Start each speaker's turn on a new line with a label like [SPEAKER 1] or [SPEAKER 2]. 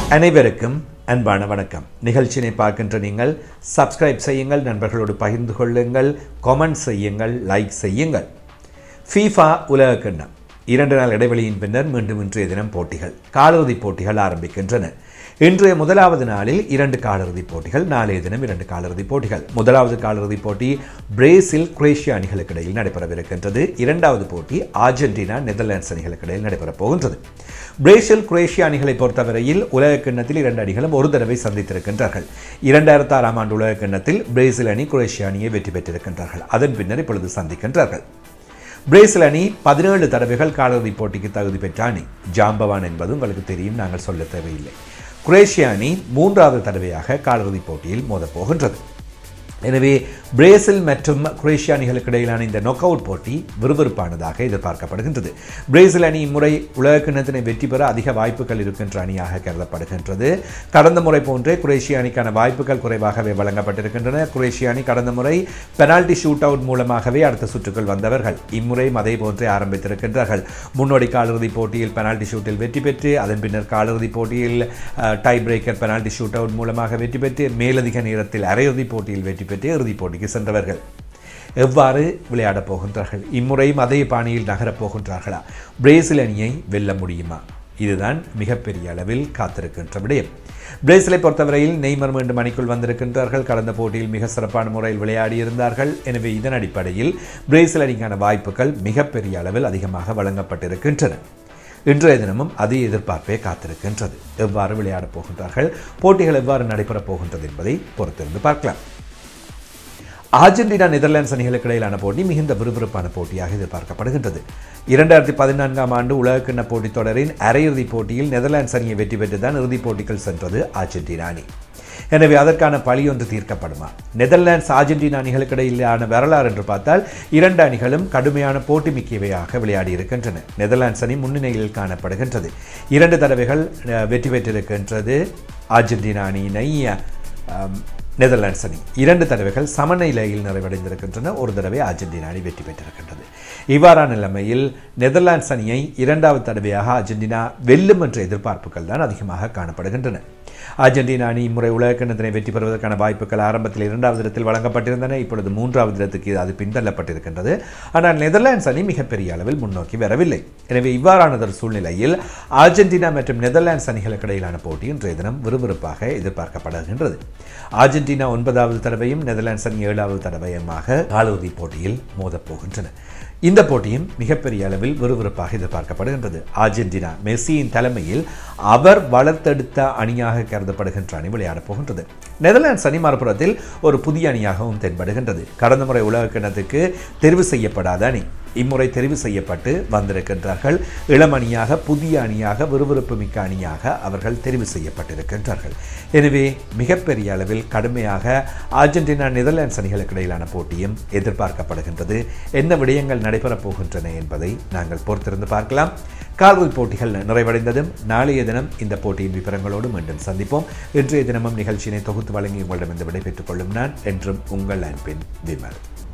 [SPEAKER 1] அனைவருக்கும் அன்பான வணக்கம் நிகழ்ச்சியினை பார்க்கின்ற நீங்கள் சப்ஸ்கிரைப் செய்யுங்கள் நண்பர்களோடு பகிர்ந்து கொள்ளுங்கள் கமெண்ட் செய்யுங்கள் லைக் செய்யுங்கள் ஃபீஃபா உலக கிண்ணம் இரண்டு நாள் இடைவெளியின் பின்னர் மீண்டும் இன்றைய தினம் போட்டிகள் காலிறுதிப் போட்டிகள் ஆரம்பிக்கின்றன இன்றைய முதலாவது நாளில் இரண்டு காலிறுதிப் போட்டிகள் நாளைய தினம் இரண்டு காலிறுதிப் போட்டிகள் முதலாவது காலிறுதிப் போட்டி பிரேசில் குரேஷியா அணிகளுக்கு இடையில் நடைபெறவிருக்கின்றது இரண்டாவது போட்டி ஆர்ஜென்டினா நெதர்லாண்ட்ஸ் அணிகளுக்கு இடையில் நடைபெறப் போகின்றது பிரேசில் குரேஷியா அணிகளை பொறுத்தவரையில் உலக கிண்ணத்தில் இரண்டு அணிகளும் ஒரு தடவை சந்தித்திருக்கின்றார்கள் இரண்டாயிரத்தி ஆறாம் ஆண்டு உலக கிண்ணத்தில் பிரேசில் அணி குரேஷியா அணியை வெற்றி பெற்றிருக்கின்றார்கள் அதன் பின்னர் இப்பொழுது சந்திக்கின்றார்கள் பிரேசில் அணி பதினேழு தடவைகள் காலிறுதிப் போட்டிக்கு தகுதி பெற்ற அணி ஜாம்பவான் என்பது உங்களுக்கு தெரியும் நாங்கள் சொல்ல தேவையில்லை குரேஷியா அணி மூன்றாவது தடவையாக காலிறுதிப் போட்டியில் மோதப் போகின்றது எனவே பிரேசில் மற்றும் குரேஷியா அணிகளுக்கு இடையிலான இந்த நொக் அவுட் போட்டி விறுவிறுப்பானதாக எதிர்பார்க்கப்படுகின்றது பிரேசில் அணி இம்முறை உலக கிண்ணத்தினை வெற்றி பெற அதிக வாய்ப்புகள் இருக்கின்ற அணியாக கருதப்படுகின்றது கடந்த முறை போன்றே குரேஷியா அணிக்கான வாய்ப்புகள் குறைவாகவே வழங்கப்பட்டிருக்கின்றன குரேஷியா அணி கடந்த முறை பெனால்டி ஷூட் அவுட் மூலமாகவே அடுத்த சுற்றுக்குள் வந்தவர்கள் இம்முறையும் அதே போன்றே ஆரம்பித்திருக்கின்றார்கள் முன்னோடி காலிறுதிப் போட்டியில் பெனால்டி ஷூட்டில் வெற்றி பெற்று அதன் பின்னர் காலிறுதிப் போட்டியில் tie breaker penalty shoot out மூலமாக வெற்றி பெற்று மேலதிக நேரத்தில் அரையிறுதிப் போட்டியில் வெற்றி பெற்று இறுதிப் போட்டிக்கு சென்றவர்கள் எவ்வாறு விளையாடப் போகின்றார்கள் இம்முறையும் அதே பாணியில் நகரப் போகின்றார்களா பிரேசில் அணியை வெல்ல முடியுமா இதுதான் மிகப்பெரிய அளவில் காத்திருக்கின்ற விடயம் பிரேசிலை பொறுத்தவரையில் நெய்மர் மீண்டும் அணிக்குள் வந்திருக்கின்றார்கள் கடந்த போட்டியில் மிக சிறப்பான முறையில் விளையாடியிருந்தார்கள் எனவே இதன் அடிப்படையில் பிரேசில் அணிக்கான வாய்ப்புகள் மிகப்பெரிய அளவில் அதிகமாக வழங்கப்பட்டிருக்கின்றன இன்றைய தினமும் அதே எதிர்பார்ப்பே காத்திருக்கின்றது எவ்வாறு விளையாடப் போகின்றார்கள் போட்டிகள் எவ்வாறு நடைபெறப் போகின்றது என்பதை பொறுத்திருந்து பார்க்கலாம் ஆர்ஜென்டினா நெதர்லாண்ட்ஸ் அணிகளுக்கு இடையிலான போட்டி மிகுந்த விறுவிறுப்பான போட்டியாக எதிர்பார்க்கப்படுகின்றது இரண்டாயிரத்தி பதினான்காம் ஆண்டு உலகக்கிண்ண போட்டித் தொடரின் அரையிறுதிப் போட்டியில் நெதர்லாண்ட்ஸ் அணியை வெற்றி பெற்றுதான் இறுதிப் போட்டிகள் சென்றது ஆர்ஜென்டினா அணி எனவே அதற்கான பழி ஒன்று தீர்க்கப்படுமா நெதர்லாண்ட்ஸ் ஆர்ஜென்டினா அணிகளுக்கு இடையிலான வரலாறு என்று பார்த்தால் இரண்டு அணிகளும் கடுமையான போட்டி மிக்கவையாக விளையாடி இருக்கின்றன நெதர்லாண்ட்ஸ் அணி முன்னணியில் காணப்படுகின்றது இரண்டு தடவைகள் வெற்றி பெற்றிருக்கின்றது ஆர்ஜென்டினா அணியினை நெதர்லாண்ட்ஸ் அணி இரண்டு தடவைகள் சமநிலையில் நிறைவடைந்திருக்கின்றன ஒரு தடவை அர்ஜென்டினா அணி வெற்றி பெற்றிருக்கின்றது இவ்வாறான நிலைமையில் நெதர்லாண்ட்ஸ் அணியை இரண்டாவது தடவையாக அர்ஜென்டினா வெல்லும் என்ற எதிர்பார்ப்புகள் தான் அதிகமாக காணப்படுகின்றன அர்ஜென்டினா அணி இம்முறை உலகக்கிண்ணத்தினை வெற்றி பெறுவதற்கான வாய்ப்புகள் ஆரம்பத்தில் இரண்டாவது இடத்தில் வழங்கப்பட்டிருந்தன இப்பொழுது மூன்றாவது இடத்துக்கு அது பின்தள்ளப்பட்டிருக்கின்றது ஆனால் நெதர்லாண்ட்ஸ் அணி மிகப்பெரிய அளவில் முன்னோக்கி வரவில்லை எனவே இவ்வாறானதொரு சூழ்நிலையில் அர்ஜென்டினா மற்றும் நெதர்லாண்ட்ஸ் அணிகளுக்கு இடையிலான போட்டி இன்றைய தினம் விறுவிறுப்பாக எதிர்பார்க்கப்படுகின்றது அர்ஜென்டினா ஒன்பதாவது தடவையும் நெதர்லாண்ட்ஸ் அணி ஏழாவது தடவையுமாக காலிறுதிப் போட்டியில் மோதப் போகின்றன இந்த போட்டியும் மிகப்பெரிய அளவில் விறுவிறுப்பாக எதிர்பார்க்கப்படுகின்றது அர்ஜென்டினா மெஸ்ஸியின் தலைமையில் அவர் வளர்த்தெடுத்த அணியாக கருதப்படுகின்ற அணி விளையாடப் போகின்றது நெதர்லாண்ட்ஸ் அணி மறுபுறத்தில் ஒரு புதிய அணியாகவும் தென்படுகின்றது கடந்த முறை உலக கிண்ணத்துக்கு தெரிவு செய்யப்படாத அணி இம்முறை தெரிவு செய்யப்பட்டு வந்திருக்கின்றார்கள் இளம் அணியாக புதிய அணியாக விறுவிறுப்பு மிக்க அணியாக அவர்கள் தெரிவு செய்யப்பட்டிருக்கின்றார்கள் எனவே மிகப்பெரிய அளவில் கடுமையாக அர்ஜென்டினா நெதர்லாண்ட்ஸ் அணிகளுக்கு இடையிலான போட்டியும் எதிர்பார்க்கப்படுகின்றது என்ன விடயங்கள் நடைபெறப் போகின்றன என்பதை நாங்கள் பொறுத்திருந்து பார்க்கலாம் கால்வல் போட்டிகள் நிறைவடைந்ததும் நாளைய தினம் இந்த போட்டியின் விவரங்களோடு மீண்டும் சந்திப்போம் இன்றைய தினமும் நிகழ்ச்சியினை தொகுத்து வழங்கி உங்களிடம் இந்த விடைபெற்றுக் கொள்ளும் நான் என்றும் உங்கள் அன்பின் விமல்